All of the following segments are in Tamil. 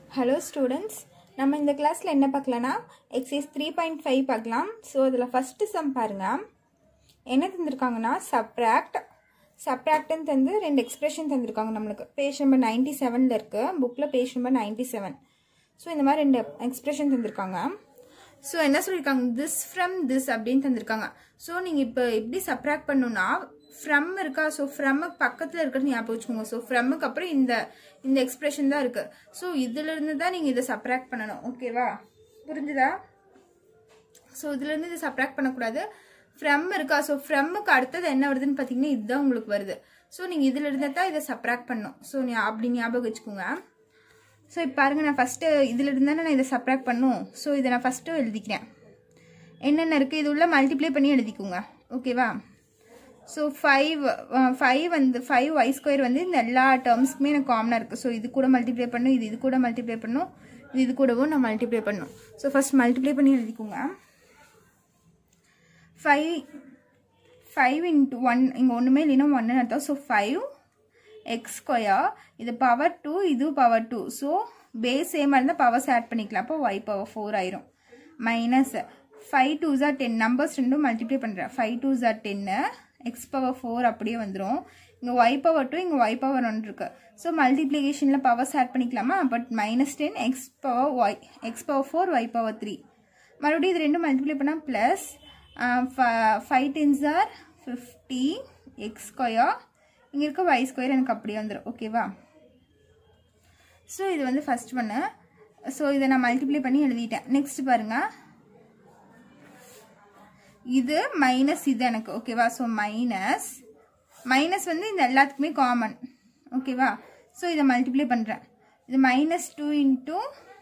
ஹலோ ஸ்டூடெண்ட்ஸ் நம்ம இந்த கிளாஸில் என்ன பார்க்கலான்னா எக்ஸைஸ் த்ரீ பாயிண்ட் ஃபைவ் பார்க்கலாம் ஸோ அதில் ஃபஸ்ட்டு சம் பாருங்கள் என்ன தந்திருக்காங்கன்னா சப்ராக்ட் சப்ராக்ட்னு தந்து ரெண்டு எக்ஸ்பிரஷன் தந்திருக்காங்க நம்மளுக்கு பேஜ் நம்பர் நைன்டி செவனில் இருக்குது புக்கில் page number ninety seven so இந்த மாதிரி ரெண்டு எக்ஸ்பிரஷன் தந்திருக்காங்க ஸோ என்ன சொல்லியிருக்காங்க திஸ் ஃப்ரம் திஸ் அப்படின்னு தந்திருக்காங்க ஸோ நீங்கள் இப்போ எப்படி சப்ராக்ட் பண்ணணும்னா ஃப்ரம் இருக்கா ஸோ ஃப்ரம்முக்கு பக்கத்தில் இருக்கிறது ஞாபகம் வச்சுக்கோங்க ஸோ ஃப்ரம்முக்கு அப்புறம் இந்த இந்த எக்ஸ்பிரஷன் தான் இருக்குது ஸோ இதுலேருந்து தான் நீங்கள் இதை சப்ராக்ட் பண்ணணும் ஓகேவா புரிஞ்சுதா ஸோ இதுலேருந்து இதை சப்ராக்ட் பண்ணக்கூடாது ஃப்ரம் இருக்கா ஸோ ஃப்ரம்முக்கு அடுத்தது என்ன வருதுன்னு பார்த்தீங்கன்னா இதுதான் உங்களுக்கு வருது ஸோ நீங்கள் இதில் இருந்து தான் இதை சப்ராக்ட் பண்ணணும் ஸோ நீ அப்படி ஞாபகம் வச்சுக்கோங்க ஸோ இப்போ பாருங்கள் நான் ஃபஸ்ட்டு இதில் இருந்தானே நான் இதை சப்ராக்ட் பண்ணும் ஸோ இதை நான் ஃபஸ்ட்டு எழுதிக்கிறேன் என்னென்ன இருக்குது இது உள்ள மல்டிப்ளை பண்ணி எழுதிக்கோங்க ஓகேவா ஸோ ஃபைவ் ஃபைவ் வந்து ஃபைவ் ஒய் ஸ்கொயர் வந்து இந்த எல்லா டேர்ம்ஸ்க்குமே எனக்கு காமனாக இருக்குது ஸோ இது கூட மல்டிப்ளை பண்ணும் இது இது கூட மல்டிப்ளை பண்ணும் இது இது கூடவும் நான் மல்டிப்ளை பண்ணும் ஸோ ஃபஸ்ட் மல்டிப்ளை பண்ணி எழுதிக்கோங்க ஃபைவ் ஃபைவ் இன்ட்டு ஒன் இங்கே ஒன்றுமே இல்லைன்னா ஒன்னு அர்த்தம் ஸோ ஃபைவ் எக்ஸ் ஸ்கொயர் இது பவர் டூ இது பவர் டூ ஸோ பேஸ் சேமாக இருந்தால் பவர்ஸ் ஆட் பண்ணிக்கலாம் அப்போ ஒய் பவர் ஃபோர் ஆயிரும் மைனஸ் ஃபைவ் டூ ஜார் டென் நம்பர்ஸ் ரெண்டும் மல்டிப்ளை பண்ணுறேன் ஃபைவ் டூ ஜார் டென்னு எக்ஸ் பவர் ஃபோர் அப்படியே வந்துடும் இங்கே ஒய் பவர் டூ இங்கே ஒய் பவர் ஒன் இருக்கு ஸோ மல்டிப்ளிகேஷனில் பவர்ஸ் ஆட் பண்ணிக்கலாமா but minus ten x power y x power four y power three மறுபடியும் இது ரெண்டும் மல்டிப்ளை பண்ணால் plus five tens are fifty x square இங்கே இருக்க ஒய் ஸ்கொயர் எனக்கு அப்படியே வந்துடும் ஓகேவா ஸோ இது வந்து ஃபஸ்ட் பண்ணு ஸோ இதை நான் மல்டிப்ளை பண்ணி எழுதிட்டேன் நெக்ஸ்ட் பாருங்கள் இது மைனஸ் இது எனக்கு ஓகேவா ஸோ மைனஸ் மைனஸ் வந்து இந்த எல்லாத்துக்குமே காமன் ஓகேவா ஸோ இதை மல்டிப்ளை பண்ணுறேன் இது minus two into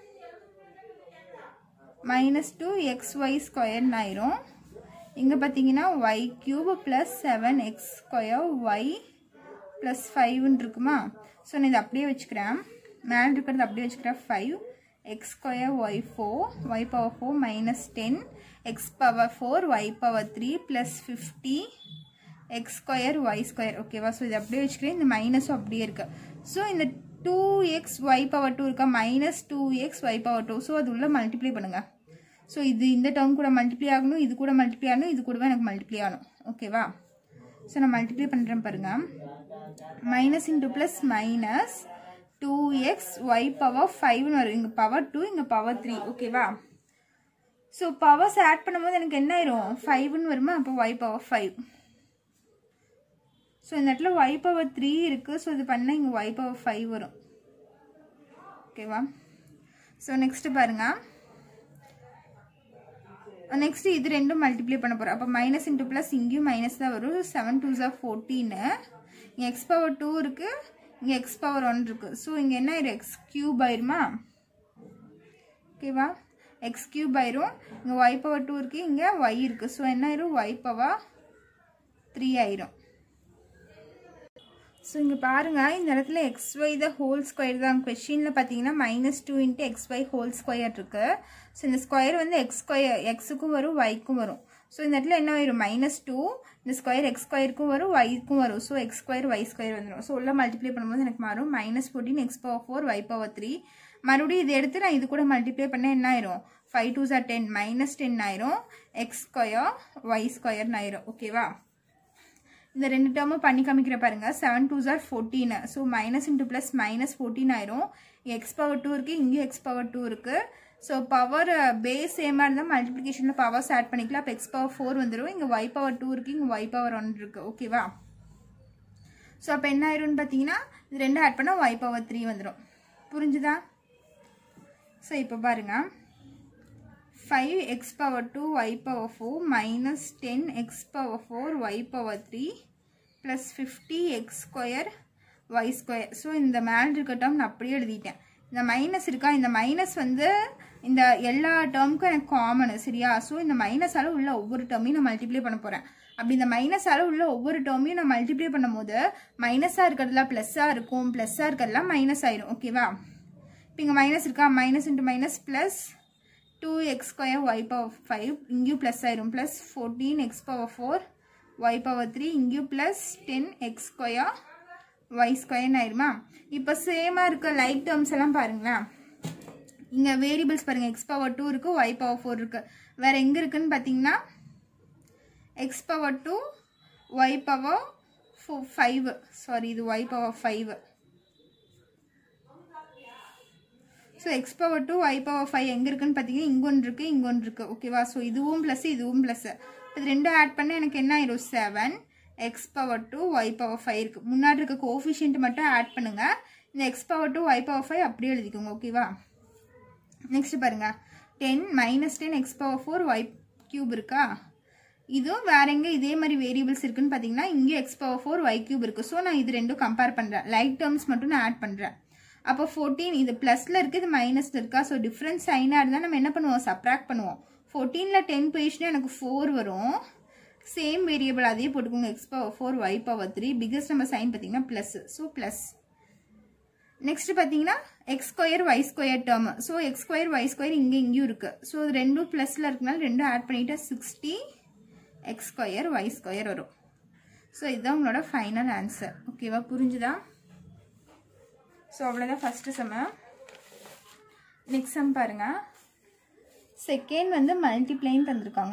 minus two x y ஸ்கொயர்னு ஆயிரும் இங்கே பார்த்தீங்கன்னா y cube plus seven x square y plus ஃபைவ்னு இருக்குமா ஸோ நான் இதை அப்படியே வச்சுக்கிறேன் மேலே இருக்கிறது அப்படியே வச்சுக்கிறேன் five x square y four y power four minus ten x power four y power three plus fifty x square y square ஓகேவா ஸோ இது அப்படியே வச்சுக்கிறேன் இந்த மைனஸும் அப்படியே இருக்குது ஸோ இந்த two x y power two இருக்கா minus two x y power two so அது உள்ள மல்டிப்ளை பண்ணுங்கள் ஸோ இது இந்த டேர்ம் கூட மல்டிப்ளை ஆகணும் இது கூட மல்டிப்ளை ஆகணும் இது கூடவே எனக்கு மல்டிப்ளை ஆகணும் ஓகேவா ஸோ நான் மல்டிப்ளை பண்ணுறேன் பாருங்கள் minus into plus minus two x y power ஃபைவ்னு வரும் இங்கே பவர் டூ இங்கே பவர் த்ரீ ஓகேவா ஸோ பவர்ஸ் ஆட் பண்ணும்போது எனக்கு என்ன ஆயிரும் ஃபைவ்னு வருமா அப்போ ஒய் பவர் ஃபைவ் ஸோ இந்த இடத்துல ஒய் பவர் த்ரீ இருக்குது ஸோ இது பண்ணால் இங்கே ஒய் பவர் ஃபைவ் வரும் ஓகேவா ஸோ நெக்ஸ்ட்டு பாருங்கள் நெக்ஸ்ட் இது ரெண்டும் மல்டிப்ளை பண்ண போகிறோம் அப்போ மைனஸ் இன்டூ ப்ளஸ் இங்கேயும் மைனஸ் தான் வரும் செவன் டூ ஜா ஃபோர்டீனு இங்கே எக்ஸ் பவர் டூ இருக்குது இங்கே எக்ஸ் பவர் ஒன் இருக்குது ஸோ இங்கே என்ன ஆயிரும் எக்ஸ் கியூப் ஆயிருமா ஓகேவா எக்ஸ் கியூப் ஆயிரும் இங்கே ஒய் பவர் டூ இருக்குது இங்கே ஒய் இருக்குது ஸோ என்ன ஆயிரும் ஒய் பவர் த்ரீ ஆயிரும் ஸோ இங்கே பாருங்கள் இந்த இடத்துல x y the whole square தான் கொஷினில் பார்த்தீங்கன்னா minus two into x y whole square இருக்குது ஸோ இந்த ஸ்கொயர் வந்து எக்ஸ் ஸ்கொயர் எக்ஸுக்கும் வரும் ஒய்க்கும் வரும் ஸோ இந்த இடத்துல என்ன ஆயிரும் மைனஸ் டூ இந்த ஸ்கொயர் எக்ஸ் ஸ்கொயருக்கும் வரும் ஒய்க்கும் வரும் so x square y square வந்துடும் ஸோ உள்ள மல்டிப்ளை பண்ணும்போது எனக்கு மாறும் minus fourteen x power four y power three மறுபடியும் இது எடுத்து நான் இது கூட மல்டிப்ளை பண்ணால் என்ன ஆயிரும் ஃபைவ் டூ ஜார் டென் மைனஸ் டென் ஆயிரும் எக்ஸ் ஸ்கொயர் ஒய் ஸ்கொயர்னு ஆயிரும் ஓகேவா இந்த ரெண்டு டேர்மும் பண்ணி காமிக்கிற பாருங்க செவன் டூ ஜார் fourteen so minus into plus minus fourteen ஆயிரும் எக்ஸ் பவர் டூ இருக்குது இங்கேயும் எக்ஸ் பவர் டூ இருக்குது ஸோ பவர் பேஸ் சேமாக இருந்தால் மல்டிப்ளிகேஷனில் பவர்ஸ் ஆட் பண்ணிக்கலாம் அப்போ எக்ஸ் பவர் ஃபோர் வந்துடும் இங்கே ஒய் பவர் டூ இருக்குது இங்கே ஒய் பவர் ஒன் இருக்குது ஓகேவா ஸோ அப்போ என்ன ஆயிரும்னு பார்த்தீங்கன்னா இது ரெண்டும் ஆட் பண்ணால் ஒய் பவர் த்ரீ வந்துடும் புரிஞ்சுதா ஸோ இப்போ பாருங்கள் five x power two y power four minus ten x power four y power three plus fifty x square y square so இந்த மேல் இருக்க டேர்ம் நான் அப்படியே எழுதிட்டேன் இந்த மைனஸ் இருக்கா இந்த மைனஸ் வந்து இந்த எல்லா டேர்முக்கும் எனக்கு காமனு சரியா ஸோ இந்த மைனஸால் உள்ள ஒவ்வொரு டேர்மையும் நான் மல்டிப்ளை பண்ண போகிறேன் அப்படி இந்த மைனஸால் உள்ள ஒவ்வொரு டேர்மையும் நான் மல்டிப்ளை பண்ணும்போது மைனஸாக இருக்கிறதுலாம் ப்ளஸ்ஸாக இருக்கும் ப்ளஸ்ஸாக இருக்கிறதுலாம் மைனஸ் ஆயிரும் ஓகேவா இப்போ இங்கே மைனஸ் இருக்கா minus into minus plus two x square y power five இங்கேயும் ப்ளஸ் ஆயிரும் plus fourteen x power four y power three இங்கேயும் plus ten x square y ஸ்கொயர்னு ஆயிருமா இப்போ சேமாக இருக்க லைக் டேர்ம்ஸ் எல்லாம் பாருங்களேன் இங்கே வேரியபிள்ஸ் பாருங்கள் எக்ஸ் பவர் டூ இருக்குது ஒய் பவர் ஃபோர் இருக்குது வேறு எங்கே இருக்குன்னு பார்த்தீங்கன்னா x power two y power four five sorry இது y power five so x power two y power five எங்கே இருக்குன்னு பார்த்தீங்கன்னா இங்கே ஒன்று இருக்குது இங்கே ஒன்று இருக்குது ஓகேவா ஸோ இதுவும் ப்ளஸ் இதுவும் ப்ளஸ் இது ரெண்டும் ஆட் பண்ண எனக்கு என்ன ஆயிரும் seven x power two y power five இருக்குது முன்னாடி இருக்க கோஃபிஷியன்ட் மட்டும் ஆட் பண்ணுங்கள் இந்த x power two y power five அப்படியே எழுதிக்கோங்க ஓகேவா நெக்ஸ்ட் பாருங்க ten minus ten x power four y cube இருக்கா இதுவும் வேற எங்கே இதே மாதிரி வேரியபிள்ஸ் இருக்குன்னு பார்த்தீங்கன்னா இங்கே x power four y cube இருக்குது ஸோ நான் இது ரெண்டும் கம்பேர் பண்ணுறேன் லைக் டேர்ம்ஸ் மட்டும் நான் ஆட் பண்ணுறேன் அப்போ ஃபோர்டீன் இது ப்ளஸில் இருக்குது இது மைனஸில் இருக்கா ஸோ டிஃப்ரென்ஸ் சைனாக இருந்தால் நம்ம என்ன பண்ணுவோம் சப்ராக்ட் பண்ணுவோம் ஃபோர்டீனில் டென் போயிடுச்சுன்னா எனக்கு ஃபோர் வரும் சேம் வேரியபிள் அதையே போட்டுக்கோங்க x power four y power three biggest நம்ம சைன் பார்த்தீங்கன்னா ப்ளஸ் ஸோ ப்ளஸ் நெக்ஸ்ட் பார்த்தீங்கன்னா x square y square term so x square y square இங்கே இங்கேயும் இருக்குது ஸோ ரெண்டும் ப்ளஸில் இருக்கனால ரெண்டும் ஆட் பண்ணிட்டா sixty x square y square வரும் ஸோ இதுதான் உங்களோட ஃபைனல் ஆன்சர் ஓகேவா புரிஞ்சுதா ஸோ அவ்வளோதான் ஃபஸ்ட்டு செம்ம நெக்ஸ்ட் சம் பாருங்கள் செகண்ட் வந்து மல்டிப்ளைன்னு தந்திருக்காங்க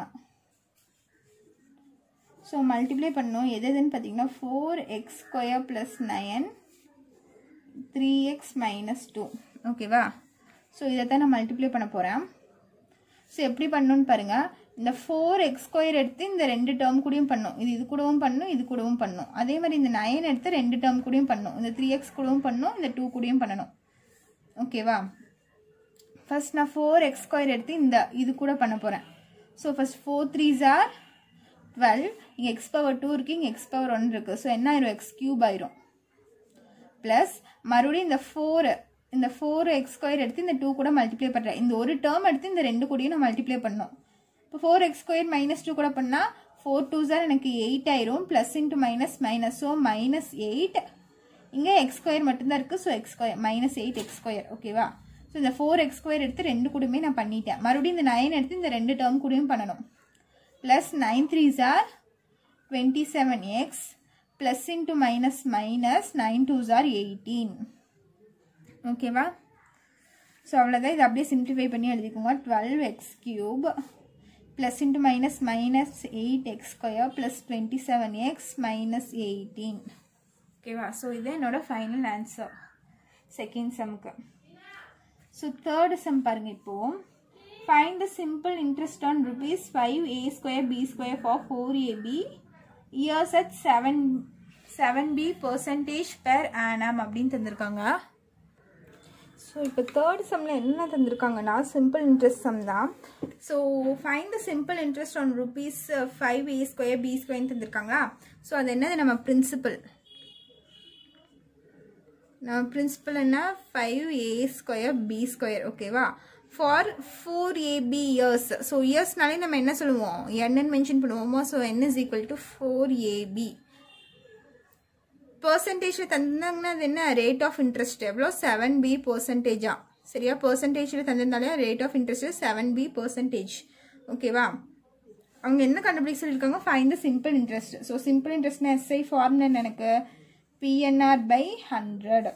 ஸோ மல்டிப்ளை பண்ணோம் எது எதுன்னு பார்த்தீங்கன்னா four x square plus nine three x minus two ஓகேவா ஸோ இதை தான் நான் மல்டிப்ளை பண்ண போகிறேன் ஸோ எப்படி பண்ணணும்னு பாருங்கள் இந்த ஃபோர் எக்ஸ் ஸ்கொயர் எடுத்து இந்த ரெண்டு டேர்ம் கூடயும் பண்ணும் இது இது கூடவும் பண்ணும் இது கூடவும் பண்ணும் அதே மாதிரி இந்த நயன் எடுத்து ரெண்டு டேர்ம் கூடயும் பண்ணும் இந்த த்ரீ எக்ஸ் கூடவும் பண்ணும் இந்த டூ கூடயும் பண்ணணும் ஓகேவா ஃபர்ஸ்ட் நான் ஃபோர் எக்ஸ் ஸ்கொயர் எடுத்து இந்த இது கூட பண்ண போகிறேன் so first four threes are twelve இங்கே எக்ஸ் பவர் டூ இருக்குது இங்கே எக்ஸ் பவர் ஒன் இருக்குது ஸோ என்ன ஆயிரும் எக்ஸ் கியூப் ஆயிரும் ப்ளஸ் மறுபடியும் இந்த ஃபோர் இந்த ஃபோர் எக்ஸ் ஸ்கொயர் எடுத்து இந்த டூ கூட மல்டிப்ளை பண்ணுறேன் இந்த ஒரு டேர்ம் எடுத்து இந்த ரெண்டு கூடயும் நான் மல்டிப்ளை பண்ணணும் இப்போ four x square minus two கூட பண்ணால் ஃபோர் டூ சார் எனக்கு எயிட் ஆயிரும் plus into minus minus so minus eight இங்கே எக்ஸ் ஸ்கொயர் மட்டும்தான் இருக்குது so x square minus eight x square ஓகேவா ஸோ இந்த ஃபோர் எக்ஸ் ஸ்கொயர் எடுத்து ரெண்டு கூடயுமே நான் பண்ணிட்டேன் மறுபடியும் இந்த நைன் எடுத்து இந்த ரெண்டு டேர்ம் கூடயும் பண்ணணும் ப்ளஸ் நைன் த்ரீ சார் twenty seven x plus into minus minus nine two சார் எயிட்டீன் ஓகேவா ஸோ அவ்வளோதான் இதை அப்படியே சிம்பிளிஃபை பண்ணி எழுதிக்கோங்க twelve x cube plus into minus minus eight x square plus twenty seven x minus eighteen ஓகேவா ஸோ இது என்னோட ஃபைனல் ஆன்சர் செகண்ட் சம்க்கு ஸோ தேர்ட் சம் பாருங்க இப்போ find the simple interest on rupees five A square b square for four a b years at seven seven b percentage per annum அப்படின்னு தந்திருக்காங்க ஸோ இப்போ தேர்ட் சம்மில் என்ன தந்திருக்காங்கன்னா சிம்பிள் இன்ட்ரெஸ்ட் சம் தான் so fine the simple interest on rupees five A square b ஸ்கொயர்னு தந்திருக்காங்களா ஸோ அது என்னது நம்ம பிரின்சிபல் நம்ம பிரின்சிபல் என்ன ஃபைவ் ஏ ஸ்கொயர் பி ஸ்கொயர் ஓகேவா for four a b years so இயர்ஸ்னாலே நம்ம என்ன சொல்லுவோம் என்னன்னு மென்ஷன் பண்ணுவோமோ so n is equal to four a b பர்சன்டேஜில் தந்தாங்கன்னா அது என்ன ரேட் ஆஃப் இன்ட்ரெஸ்ட் எவ்வளோ செவன் பி பர்சன்டேஜா சரியா பர்சன்டேஜில் தந்திருந்தாலே rate of interest seven b percentage ஓகேவா அவங்க என்ன கண்டுபிடிக்க சொல்லியிருக்காங்க fine the simple interest so simple இன்ட்ரெஸ்ட்னா எஸ்ஐ ஃபார்முலா எனக்கு PNR by hundred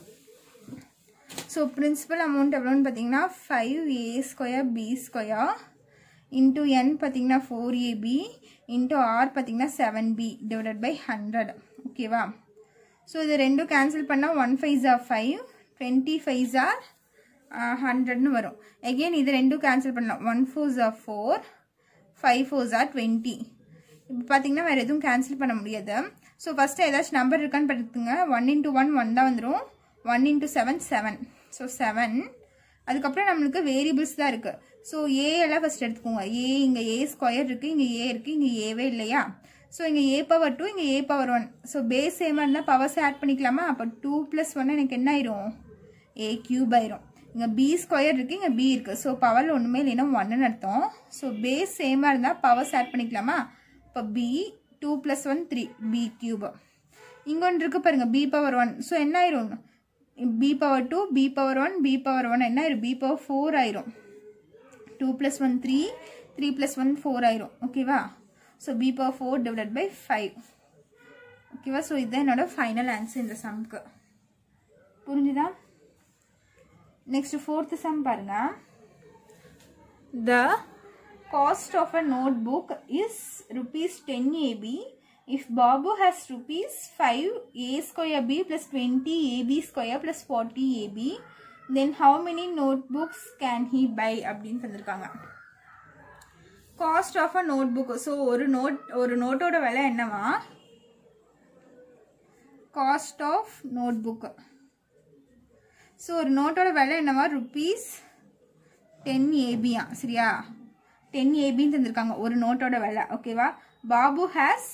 so principal amount எவ்வளோன்னு பார்த்தீங்கன்னா ஃபைவ் ஏ square b square into n பார்த்தீங்கன்னா ஃபோர் ஏபி இன்ட்டு ஆர் பார்த்தீங்கன்னா seven b divided by hundred ஓகேவா ஸோ இது ரெண்டும் கேன்சல் பண்ணால் one five are five twenty five are ஹண்ட்ரட்னு வரும் எகெயின் இது ரெண்டும் கேன்சல் பண்ணலாம் one four are four five four are twenty இப்போ பார்த்தீங்கன்னா வேறு எதுவும் கேன்சல் பண்ண முடியாது ஸோ ஃபஸ்ட்டு ஏதாச்சும் நம்பர் இருக்கான்னு பார்த்துங்க ஒன் இன்ட்டு ஒன் ஒன் தான் வந்துடும் one into seven seven so seven அதுக்கப்புறம் நம்மளுக்கு வேரியபிள்ஸ் தான் இருக்குது ஸோ ஏ எல்லாம் ஃபஸ்ட் எடுத்துக்கோங்க ஏ இங்கே ஏ ஸ்கொயர் இருக்குது இங்கே ஏ இருக்குது இங்கே ஏவே இல்லையா ஸோ இங்கே ஏ பவர் டூ இங்கே a power one so base சேமாக இருந்தால் பவர்ஸ் ஆட் பண்ணிக்கலாமா அப்போ டூ ப்ளஸ் ஒன் எனக்கு என்ன ஆயிரும் ஏ கியூப் ஆயிரும் இங்கே பி ஸ்கொயர் இருக்குது இங்கே பி இருக்குது ஸோ பவரில் ஒன்றுமே இல்லைன்னா ஒன்றுன்னு அர்த்தம் ஸோ பேஸ் சேமாக இருந்தால் பவர்ஸ் ஆட் பண்ணிக்கலாமா இப்போ b two plus one three b cube இங்கே ஒன்று இருக்குது பாருங்கள் பி பவர் ஒன் ஸோ என்ன ஆயிரும் b power two b power one b power one என்ன ஆயிரும் பி பவர் ஃபோர் ஆயிரும் two plus one three three plus one four ஆயிரும் ஓகேவா so b power four divided by five ஓகேவா ஸோ இதுதான் என்னோட ஃபைனல் ஆன்சர் இந்த சம்க்கு புரிஞ்சுதா நெக்ஸ்ட் ஃபோர்த்து சம் பாருங்க the cost of a notebook is rupees ten a b if Babu has rupees five A square b plus twenty a b square plus forty a b then how many notebooks can he buy அப்படின்னு தந்திருக்காங்க cost of a notebook so ஒரு நோட் ஒரு நோட்டோட விலை என்னவா cost of notebook so ஒரு நோட்டோட விலை என்னவா ருபீஸ் டென் ஏபியா சரியா டென் ஏபின்னு தந்திருக்காங்க ஒரு நோட்டோட விலை ஓகேவா பாபு ஹேஸ்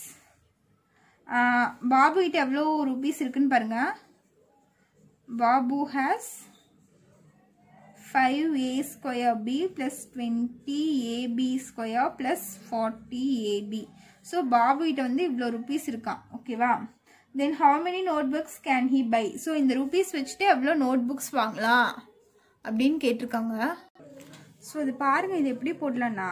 பாபு கிட்ட எவ்வளோ ருபீஸ் இருக்குன்னு பாருங்க Babu has five A square b plus twenty a b square plus forty a b so Babu கிட்ட வந்து இவ்வளோ ருபீஸ் இருக்கான் ஓகேவா then how many notebooks can he buy so இந்த ருபீஸ் வச்சுட்டு எவ்வளோ நோட் புக்ஸ் வாங்கலாம் அப்படின்னு கேட்டிருக்காங்க ஸோ இது பாருங்கள் இது எப்படி போடலான்னா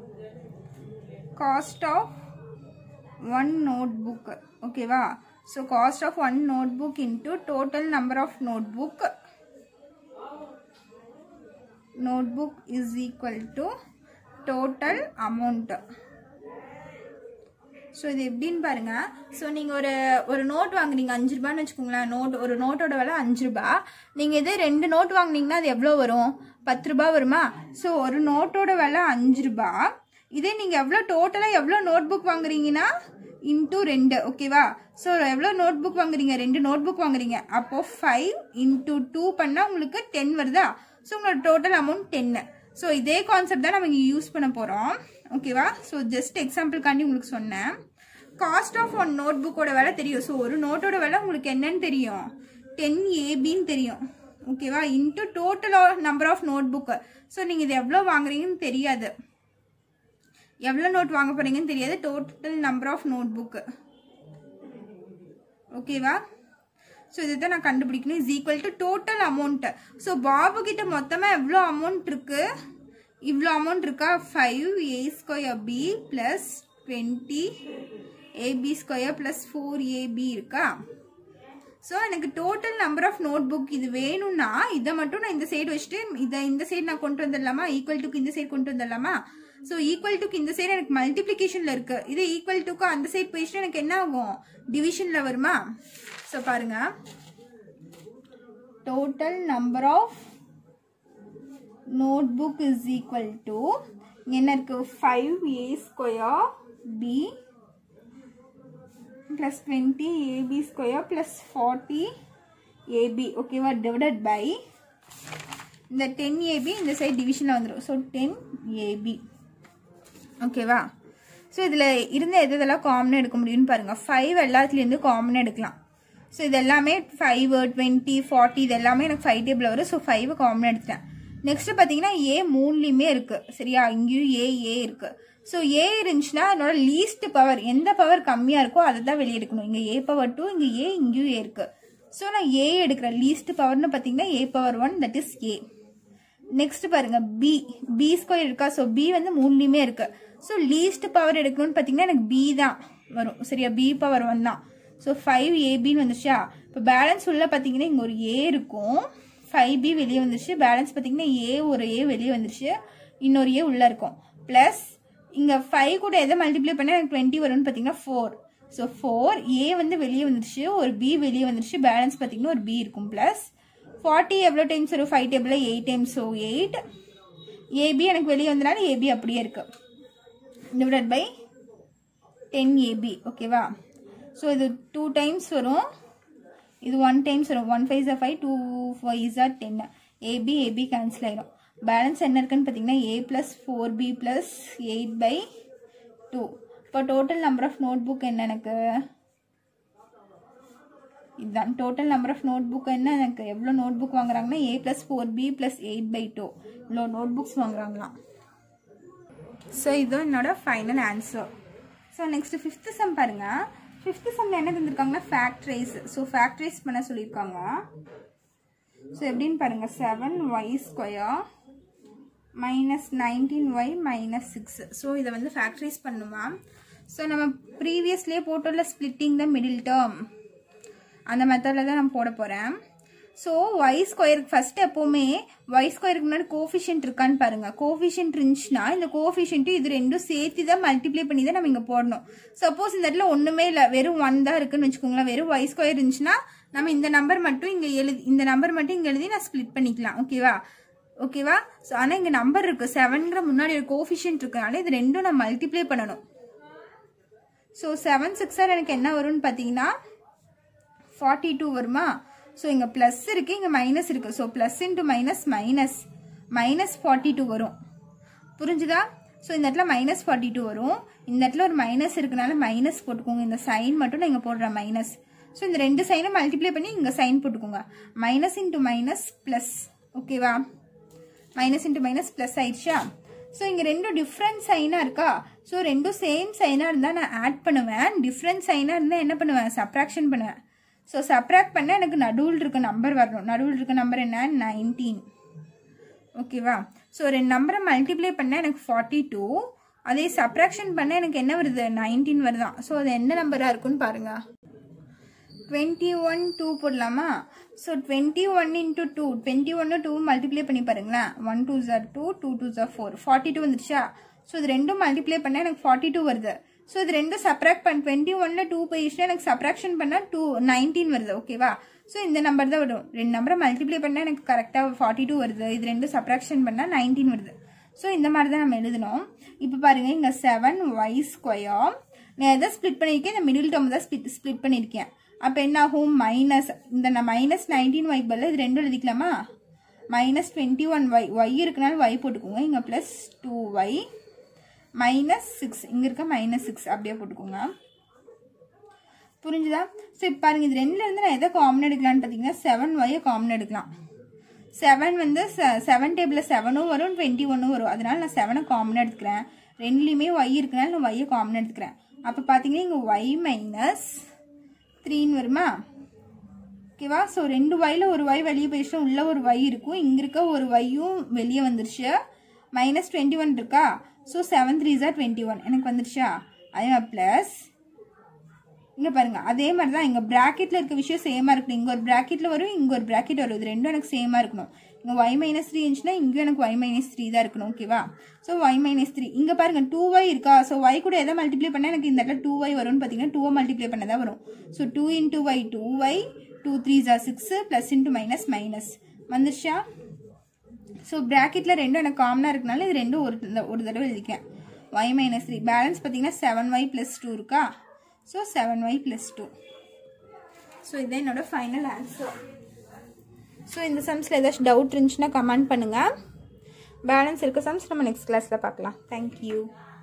cost of one notebook ஓகேவா so cost of one notebook into total number of notebook notebook is equal to total amount so இது எப்படின்னு பாருங்க ஸோ நீங்கள் ஒரு ஒரு நோட் வாங்குறீங்க அஞ்சு ரூபான்னு வச்சுக்கோங்களேன் நோட் ஒரு நோட்டோட விலை அஞ்சு ரூபா நீங்கள் இதே ரெண்டு நோட் வாங்குனீங்கன்னா அது எவ்வளோ வரும் பத்து ரூபா வருமா ஸோ ஒரு நோட்டோட விலை அஞ்சு ரூபா இதே நீங்கள் எவ்வளோ டோட்டலாக எவ்வளோ நோட் புக் வாங்குறீங்கன்னா இன்ட்டு ரெண்டு ஓகேவா ஸோ எவ்வளோ நோட் புக் வாங்குறீங்க ரெண்டு நோட் புக் வாங்குறீங்க அப்போது ஃபைவ் இன்ட்டு டூ பண்ணால் உங்களுக்கு டென் வருதா ஸோ உங்களோட டோட்டல் அமௌண்ட் டென்னு ஸோ இதே கான்செப்ட் தான் நம்ம இங்கே யூஸ் பண்ண போகிறோம் ஓகேவா ஸோ ஜஸ்ட் எக்ஸாம்பிள்காண்டி உங்களுக்கு சொன்னேன் காஸ்ட் ஆஃப் ஒன் நோட் புக்கோட விலை தெரியும் ஸோ ஒரு நோட்டோட விலை உங்களுக்கு என்னன்னு தெரியும் டென் ஏபின்னு தெரியும் ஓகேவா into total number of notebook so நீங்கள் இது எவ்வளோ வாங்குறீங்கன்னு தெரியாது எவ்வளோ நோட் வாங்க போகிறீங்கன்னு தெரியாது total number of notebook ஓகேவா ஸோ இதை தான் நான் கண்டுபிடிக்கணும் is equal to total amount so Babu கிட்ட மொத்தமாக எவ்வளோ அமௌண்ட் இருக்கு இவ்வளோ அமௌண்ட் இருக்கா ஃபைவ் ஏ square b plus twenty a b square plus four a b இருக்கா ஸோ எனக்கு total number of notebook இது வேணும்னா இதை மட்டும் நான் இந்த சைடு வச்சுட்டு இதை இந்த சைடு நான் கொண்டு வந்துடலாமா ஈக்குவல் டுக்கு இந்த சைடு கொண்டு வந்துடலாமா ஸோ ஈக்குவல் டுக்கு இந்த சைடு எனக்கு மல்டிப்ளிகேஷனில் இருக்கு இதே ஈக்குவல் டுக்கு அந்த சைடு போயிடுச்சுன்னா எனக்கு என்ன ஆகும் டிவிஷனில் வருமா ஸோ பாருங்க total number of notebook is equal to என்ன இருக்கு ஃபைவ் ஏ square B plus 20 AB square plus 40 AB ஓகேவா divided by இந்த 10 AB இந்த சைடு டிவிஷனில் வந்துடும் ஸோ டென் ஏபி ஓகேவா ஸோ இதில் இருந்த எது இதெல்லாம் காமனாக எடுக்க முடியும்னு பாருங்கள் ஃபைவ் எல்லாத்துலேருந்து காமனாக எடுக்கலாம் ஸோ இது எல்லாமே ஃபைவ் டுவெண்ட்டி ஃபார்ட்டி இது எல்லாமே எனக்கு ஃபைவ் டேபிள் வரும் ஸோ ஃபைவ் காமனாக எடுத்துட்டேன் நெக்ஸ்ட் பார்த்தீங்கன்னா ஏ மூணுலேயுமே இருக்குது சரியா இங்கேயும் ஏ ஏ இருக்குது ஸோ ஏ இருந்துச்சுன்னா என்னோட லீஸ்ட் பவர் எந்த பவர் கம்மியாக இருக்கோ அதை தான் வெளியே எடுக்கணும் இங்கே ஏ பவர் டூ இங்கே ஏ இங்கேயும் ஏ இருக்குது ஸோ நான் ஏ எடுக்கிறேன் லீஸ்ட் பவர்னு பார்த்தீங்கன்னா A power one that is A next பாருங்க பி பி ஸ்கொயர் இருக்கா ஸோ பி வந்து மூணுலேயுமே இருக்கு ஸோ லீஸ்ட் பவர் எடுக்கணும்னு பார்த்தீங்கன்னா எனக்கு பி தான் வரும் சரியா பி பவர் ஒன் தான் ஸோ ஃபைவ் ஏபின்னு வந்துருச்சா இப்போ பேலன்ஸ் உள்ள பார்த்தீங்கன்னா இங்கே ஒரு ஏ இருக்கும் ஃபைவ் பி வெளியே வந்துருச்சு பேலன்ஸ் பார்த்தீங்கன்னா ஏ ஒரு ஏ வெளியே வந்துருச்சு இன்னொரு ஏ உள்ளே இருக்கும் ப்ளஸ் இங்கே ஃபைவ் கூட எதை மல்டிப்ளை பண்ணால் எனக்கு டுவெண்ட்டி வரும்னு பார்த்தீங்கன்னா ஃபோர் ஸோ ஃபோர் ஏ வந்து வெளியே வந்துருச்சு ஒரு பி வெளியே வந்துருச்சு பேலன்ஸ் பார்த்தீங்கன்னா ஒரு பி இருக்கும் ப்ளஸ் ஃபார்ட்டி எவ்வளோ டைம்ஸ் வரும் ஃபைவ் டேபிளில் eight times so eight AB எனக்கு வெளியே வந்தனால ஏபி அப்படியே இருக்கு டிவைடட் பை டென் ஏபி ஓகேவா ஸோ இது டூ டைம்ஸ் வரும் இது ஒன் டைம்ஸ் வரும் one five five two five or ten AB AB cancel ஆயிரும் பேலன்ஸ் என்ன இருக்குன்னு பார்த்தீங்கன்னா A plus four B plus eight by two இப்போ total number of notebook என்ன எனக்கு இதுதான் total number of notebook என்ன எனக்கு எவ்வளோ நோட் புக் வாங்குறாங்கன்னா A plus four B plus eight by two இவ்வளோ நோட் புக்ஸ் வாங்குறாங்களாம் ஸோ இதுவும் என்னோட final answer so next fifth sum பாருங்க ஃபிஃப்த்து சம்மில் என்ன தந்திருக்காங்கன்னா ஃபேக்ட்ரைஸ் ஸோ ஃபேக்ட்ரைஸ் பண்ண சொல்லியிருக்காங்க ஸோ எப்படின்னு பாருங்க seven Y square minus nineteen Y minus six so இதை வந்து ஃபேக்ட்ரைஸ் பண்ணுமா ஸோ நம்ம ப்ரீவியஸ்லேயே போட்டோல ஸ்பிளிட்டிங் த மிடில் டேர்ம் அந்த மெத்தடில் தான் நான் போட போகிறேன் ஸோ ஒய் ஸ்கொயருக்கு ஃபர்ஸ்ட் எப்போவுமே ஒய் ஸ்கொயருக்கு முன்னாடி கோஃபிஷியன்ட் இருக்கான்னு பாருங்க கோஃபிஷியன்ட் இருந்துச்சுன்னா இந்த கோஃபிஷியன்ட்டு இது ரெண்டும் சேர்த்து தான் மல்டிப்ளை பண்ணி தான் நம்ம இங்கே போடணும் சப்போஸ் இந்த இடத்துல ஒன்றுமே இல்லை வெறும் ஒன் தான் இருக்குன்னு வச்சுக்கோங்களேன் வெறும் ஒய் ஸ்கொயர் இருந்துச்சுன்னா நம்ம இந்த நம்பர் மட்டும் இங்கே எழுதி இந்த நம்பர் மட்டும் இங்கே எழுதி நான் ஸ்ப்ளிட் பண்ணிக்கலாம் ஓகேவா ஓகேவா ஸோ ஆனால் இங்கே நம்பர் இருக்குது செவன்கிற முன்னாடி ஒரு கோஃபிஷியன்ட் இருக்கனால இது ரெண்டும் நான் மல்டிப்ளை பண்ணணும் ஸோ செவன் சிக்ஸார் எனக்கு என்ன வரும்னு பார்த்தீங்கன்னா ஃபார்ட்டி டூ வருமா ஸோ இங்கே ப்ளஸ் இருக்குது இங்கே மைனஸ் இருக்குது so plus into minus minus minus forty two வரும் புரிஞ்சுதா ஸோ இந்த இடத்துல மைனஸ் ஃபார்ட்டி டூ வரும் இந்த இடத்துல ஒரு மைனஸ் இருக்கனால மைனஸ் போட்டுக்கோங்க இந்த சைன் மட்டும் நான் இங்கே போடுறேன் மைனஸ் ஸோ இந்த ரெண்டு சைனை மல்டிப்ளை பண்ணி இங்கே சைன் போட்டுக்கோங்க மைனஸ் இன்ட்டு மைனஸ் ப்ளஸ் ஓகேவா மைனஸ் இன்ட்டு மைனஸ் ப்ளஸ் ஆயிடுச்சா ஸோ இங்கே ரெண்டும் டிஃப்ரெண்ட் சைனாக இருக்கா ஸோ ரெண்டும் சேம் சைனாக இருந்தால் நான் ஆட் பண்ணுவேன் டிஃப்ரெண்ட் சைனாக இருந்தால் என்ன பண்ணுவேன் சப்ராக்ஷன் பண்ணுவேன் ஸோ சப்ராக்ட் பண்ண எனக்கு நடுவில் இருக்க நம்பர் வரணும் நடுவில் இருக்க நம்பர் என்ன நைன்டீன் ஓகேவா ஸோ ரெண்டு நம்பரை மல்டிப்ளை பண்ண எனக்கு ஃபார்ட்டி டூ அதே சப்ராக்ஷன் பண்ண எனக்கு என்ன வருது நைன்டீன் வருதான் ஸோ அது என்ன நம்பராக இருக்குன்னு பாருங்கள் டுவெண்ட்டி ஒன் டூ போடலாமா so twenty one into two twenty ஒன்று டூ மல்டிப்ளை பண்ணி பாருங்களேன் ஒன் டூ ஜார் டூ டூ டூ ஜார் ஃபோர் ஃபார்ட்டி டூ வந்துருச்சா ஸோ இது ரெண்டும் மல்டிப்ளை பண்ணால் எனக்கு ஃபார்ட்டி டூ வருது ஸோ இது ரெண்டும் சப்ராக்ட் பண்ண டுவெண்ட்டி ஒன்ல டூ போயிடுச்சுன்னா எனக்கு சப்ராக்ஷன் பண்ணால் டூ நைன்டீன் வருது ஓகேவா ஸோ இந்த நம்பர் தான் வரும் ரெண்டு நம்பரை மல்டிப்ளை பண்ணால் எனக்கு கரெக்டாக ஃபார்ட்டி டூ வருது இது ரெண்டும் சப்ராக்ஷன் பண்ணால் நைன்டீன் வருது ஸோ இந்த மாதிரி தான் நம்ம எழுதணும் இப்போ பாருங்கள் இங்கே செவன் ஒய் ஸ்கொயர் நான் எதை ஸ்ப்ளிட் பண்ணியிருக்கேன் இந்த மிடில் டேர்ம் தான் ஸ்பிட் ஸ்ப்ளிட் பண்ணியிருக்கேன் அப்போ என்ன ஆகும் மைனஸ் இந்த மைனஸ் நைன்டீன் ஒய்க்கு பதில் இது ரெண்டும் எழுதிக்கலாமா minus twenty one Y Y இருக்கனால ஒய் போட்டுக்கோங்க இங்கே plus two Y minus six இங்கே இருக்க மைனஸ் சிக்ஸ் அப்படியே போட்டுக்கோங்க புரிஞ்சுதா ஸோ இப்போ பாருங்க இது ரெண்டுலேருந்து நான் எதை காமன் எடுக்கலான்னு பார்த்தீங்கன்னா செவன் ஒய்யை காமன் எடுக்கலாம் செவன் வந்து செவன் டேபிளில் செவனும் வரும் டுவெண்ட்டி ஒன்னும் வரும் அதனால நான் செவனை காமன் எடுத்துக்கிறேன் ரெண்டுலேயுமே ஒய் இருக்கனால நான் ஒய்யை காமன் எடுத்துக்கிறேன் அப்போ பார்த்தீங்கன்னா இங்கே ஒய் மைனஸ் த்ரீன்னு வருமா ஓகேவா ஸோ ரெண்டு ஒயில் ஒரு ஒய் வெளியே போயிடுச்சுன்னா உள்ள ஒரு ஒய் இருக்கும் இங்கே இருக்க ஒரு ஒய்யும் வெளியே வந்துருச்சு மைனஸ் டுவெண்ட்டி ஒன் இருக்கா ஸோ செவன் த்ரீ ஜார் டுவெண்ட்டி ஒன் எனக்கு வந்துருச்சா அதே மாதிரி ப்ளஸ் இங்கே பாருங்கள் அதே மாதிரி தான் இங்கே ப்ராக்கெட்டில் இருக்க விஷயம் சேமாக இருக்கணும் இங்கே ஒரு ப்ராக்கெட்டில் வரும் இங்கே ஒரு ப்ராக்கெட் வரும் இது ரெண்டும் எனக்கு சேமாக இருக்கணும் இங்கே ஒய் மைனஸ் த்ரீ இருந்துச்சுன்னா இங்கேயும் எனக்கு ஒய் மைனஸ் த்ரீ தான் இருக்கணும் ஓகேவா ஸோ ஒய் மைனஸ் த்ரீ இங்கே பாருங்கள் டூ ஒய் இருக்கா ஸோ ஒய் கூட எதை மல்டிப்ளை பண்ணால் எனக்கு இந்த இடத்துல டூ ஒய் வரும்னு பார்த்தீங்கன்னா டூவை மல்டிப்ளை பண்ண தான் வரும் so two into Y two Y two three ஜார் six plus into minus minus வந்துருச்சா ஸோ ப்ராக்கெட்டில் ரெண்டும் எனக்கு காமனாக இருக்கனால இது ரெண்டும் ஒரு ஒரு தடவை எழுதிக்கேன் ஒய் மைனஸ் த்ரீ பேலன்ஸ் பார்த்தீங்கன்னா செவன் ஒய் ப்ளஸ் டூ இருக்கா so seven Y plus two so இதுதான் என்னோட ஃபைனல் ஆன்சர் ஸோ இந்த சம்ஸில் ஏதாச்சும் டவுட் இருந்துச்சுன்னா கமெண்ட் பண்ணுங்கள் பேலன்ஸ் இருக்க சம்ஸ் நம்ம நெக்ஸ்ட் கிளாஸில் பார்க்கலாம் தேங்க்யூ